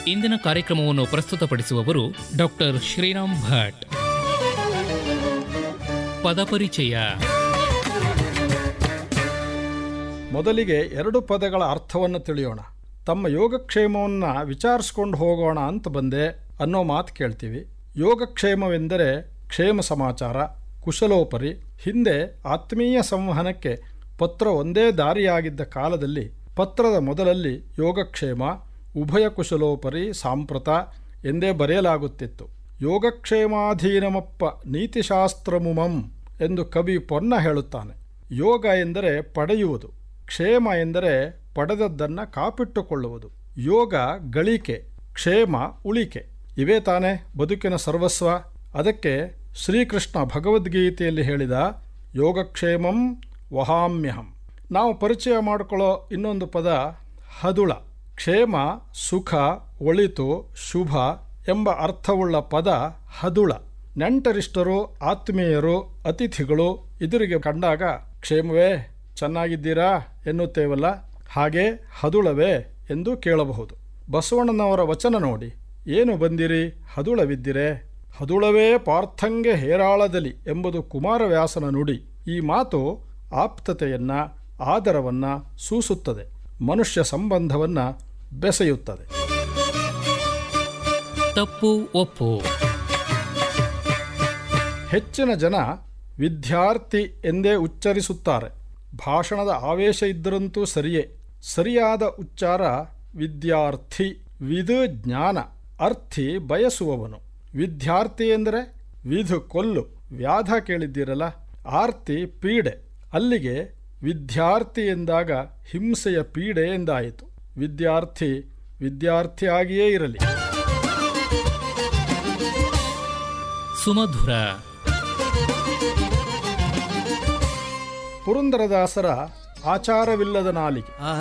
ಇಂದಿನ ಕಾರ್ಯಕ್ರಮವನ್ನು ಪ್ರಸ್ತುತಪಡಿಸುವವರು ಡಾಕ್ಟರ್ ಶ್ರೀರಾಮ್ ಭಟ್ ಪದಪರಿಚಯ ಮೊದಲಿಗೆ ಎರಡು ಪದಗಳ ಅರ್ಥವನ್ನು ತಿಳಿಯೋಣ ತಮ್ಮ ಯೋಗಕ್ಷೇಮವನ್ನು ವಿಚಾರಿಸ್ಕೊಂಡು ಹೋಗೋಣ ಅಂತ ಬಂದೆ ಅನ್ನೋ ಮಾತು ಕೇಳ್ತೀವಿ ಯೋಗಕ್ಷೇಮವೆಂದರೆ ಕ್ಷೇಮ ಸಮಾಚಾರ ಕುಶಲೋಪರಿ ಹಿಂದೆ ಆತ್ಮೀಯ ಸಂವಹನಕ್ಕೆ ಪತ್ರ ಒಂದೇ ದಾರಿಯಾಗಿದ್ದ ಕಾಲದಲ್ಲಿ ಪತ್ರದ ಮೊದಲಲ್ಲಿ ಯೋಗಕ್ಷೇಮ ಉಭಯ ಕುಶಲೋಪರಿ ಸಾಂಪ್ರತ ಎಂದೇ ಬರೆಯಲಾಗುತ್ತಿತ್ತು ಯೋಗಕ್ಷೇಮಾಧೀನಮಪ್ಪ ನೀತಿಶಾಸ್ತ್ರಮುಮಂ ಎಂದು ಕವಿ ಪೊನ್ನ ಹೇಳುತ್ತಾನೆ ಯೋಗ ಎಂದರೆ ಪಡೆಯುವುದು ಕ್ಷೇಮ ಎಂದರೆ ಪಡೆದದ್ದನ್ನು ಕಾಪಿಟ್ಟುಕೊಳ್ಳುವುದು ಯೋಗ ಗಳಿಕೆ ಕ್ಷೇಮ ಉಳಿಕೆ ಇವೇ ತಾನೇ ಬದುಕಿನ ಸರ್ವಸ್ವ ಅದಕ್ಕೆ ಶ್ರೀಕೃಷ್ಣ ಭಗವದ್ಗೀತೆಯಲ್ಲಿ ಹೇಳಿದ ಯೋಗಕ್ಷೇಮಂ ವಹಾಮ್ಯಹಂ ನಾವು ಪರಿಚಯ ಮಾಡಿಕೊಳ್ಳೋ ಇನ್ನೊಂದು ಪದ ಹದುಳ ಕ್ಷೇಮ ಸುಖ ಒಳಿತು ಶುಭ ಎಂಬ ಅರ್ಥವುಳ್ಳ ಪದ ಹದುಳ ನೆಂಟರಿಷ್ಟರು ಆತ್ಮೀಯರು ಅತಿಥಿಗಳು ಎದುರಿಗೆ ಕಂಡಾಗ ಕ್ಷೇಮವೇ ಚೆನ್ನಾಗಿದ್ದೀರಾ ಎನ್ನುತ್ತೇವಲ್ಲ ಹಾಗೆ ಹದುಳವೇ ಎಂದು ಕೇಳಬಹುದು ಬಸವಣ್ಣನವರ ವಚನ ನೋಡಿ ಏನು ಬಂದಿರಿ ಹದುಳವಿದ್ದಿರೆ ಹದುಳವೇ ಪಾರ್ಥಂಗೆ ಹೇರಾಳದಲ್ಲಿ ಎಂಬುದು ಕುಮಾರವ್ಯಾಸನ ನುಡಿ ಈ ಮಾತು ಆಪ್ತತೆಯನ್ನ ಆದರವನ್ನ ಸೂಸುತ್ತದೆ ಮನುಷ್ಯ ಸಂಬಂಧವನ್ನ ಬೆಸೆಯುತ್ತದೆ ತಪ್ಪು ಒಪ್ಪು ಹೆಚ್ಚಿನ ಜನ ವಿದ್ಯಾರ್ಥಿ ಎಂದೇ ಉಚ್ಚರಿಸುತ್ತಾರೆ ಭಾಷಣದ ಆವೇಶ ಇದ್ದರಂತೂ ಸರಿಯೇ ಸರಿಯಾದ ಉಚ್ಚಾರ ವಿದ್ಯಾರ್ಥಿ ವಿಧು ಜ್ಞಾನ ಅರ್ಥಿ ಬಯಸುವವನು ವಿದ್ಯಾರ್ಥಿ ಎಂದರೆ ವಿಧು ಕೊಲ್ಲು ವ್ಯಾಧ ಕೇಳಿದ್ದೀರಲ್ಲ ಆರ್ತಿ ಪೀಡೆ ಅಲ್ಲಿಗೆ ವಿದ್ಯಾರ್ಥಿ ಎಂದಾಗ ಹಿಂಸೆಯ ಪೀಡೆ ಎಂದಾಯಿತು ವಿದ್ಯಾರ್ಥಿ ವಿದ್ಯಾರ್ಥಿಯಾಗಿಯೇ ಇರಲಿ ಸುಮಧುರ ಪುರಂದರದಾಸರ ಆಚಾರವಿಲ್ಲದ ನಾಲಿಗೆ